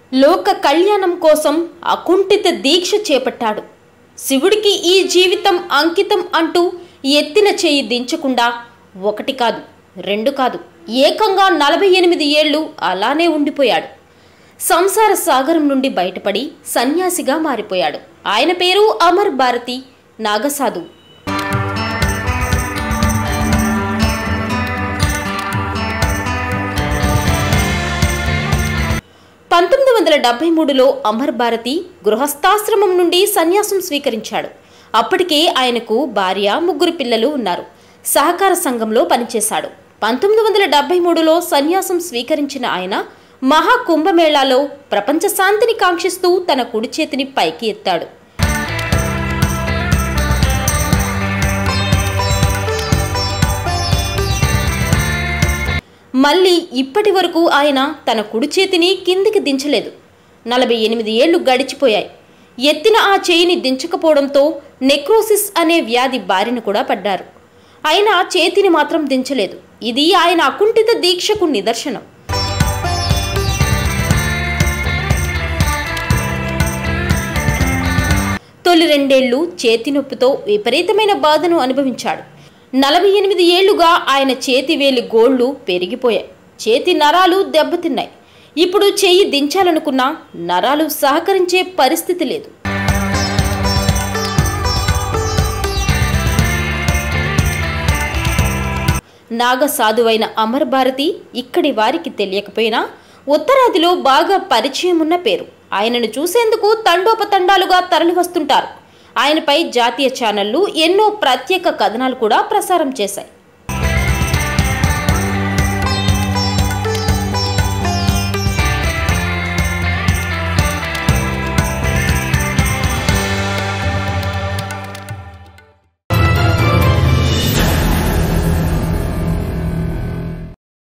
లోక కళ్యాణం కోసం అకుంఠిత దీక్ష చేపట్టాడు శివుడికి ఈ జీవితం అంకితం అంటూ ఎత్తిన చేయి దించకుండా ఒకటి కాదు రెండు కాదు ఏకంగా నలభై ఎనిమిది ఏళ్ళు అలానే ఉండిపోయాడు సంసార సాగరం నుండి బయటపడి సన్యాసిగా మారిపోయాడు ఆయన పేరు అమర్ భారతి నాగసాధు పంతొమ్మిది వందల డెబ్బై మూడులో అమర్ భారతి గృహస్థాశ్రమం నుండి సన్యాసం స్వీకరించాడు అప్పటికే ఆయనకు భార్య ముగ్గురు పిల్లలు ఉన్నారు సహకార సంఘంలో పనిచేశాడు పంతొమ్మిది వందల డెబ్బై మూడులో సన్యాసం స్వీకరించిన ఆయన మహాకుంభమేళాలో ప్రపంచ శాంతిని కాంక్షిస్తూ తన కుడి చేతిని పైకి ఎత్తాడు మళ్ళీ ఇప్పటి వరకు ఆయన తన కుడి చేతిని కిందికి దించలేదు నలభై ఎనిమిది ఏళ్లు గడిచిపోయాయి ఎత్తిన ఆ చేయిని దించకపోవడంతో నెక్రోసిస్ అనే వ్యాధి బారిన కూడా పడ్డారు ఆయన చేతిని మాత్రం దించలేదు ఇది ఆయన అకుంఠిత దీక్షకు నిదర్శనం తొలి రెండేళ్లు చేతి నొప్పితో విపరీతమైన బాధను అనుభవించాడు నలభై ఎనిమిది ఏళ్లుగా ఆయన చేతి వేలి గోళ్లు పెరిగిపోయాయి చేతి నరాలు దెబ్బతిన్నాయి ఇప్పుడు చెయ్యి దించాలనుకున్నా నరాలు సహకరించే పరిస్థితి లేదు నాగ సాధువైన అమర్ భారతి ఇక్కడి వారికి తెలియకపోయినా ఉత్తరాదిలో బాగా పరిచయం ఉన్న పేరు ఆయనను చూసేందుకు తండోపతండాలుగా తరలివస్తుంటారు ఆయనపై జాతీయ ఛానళ్లు ఎన్నో ప్రత్యేక కథనాలు కూడా ప్రసారం చేశాయి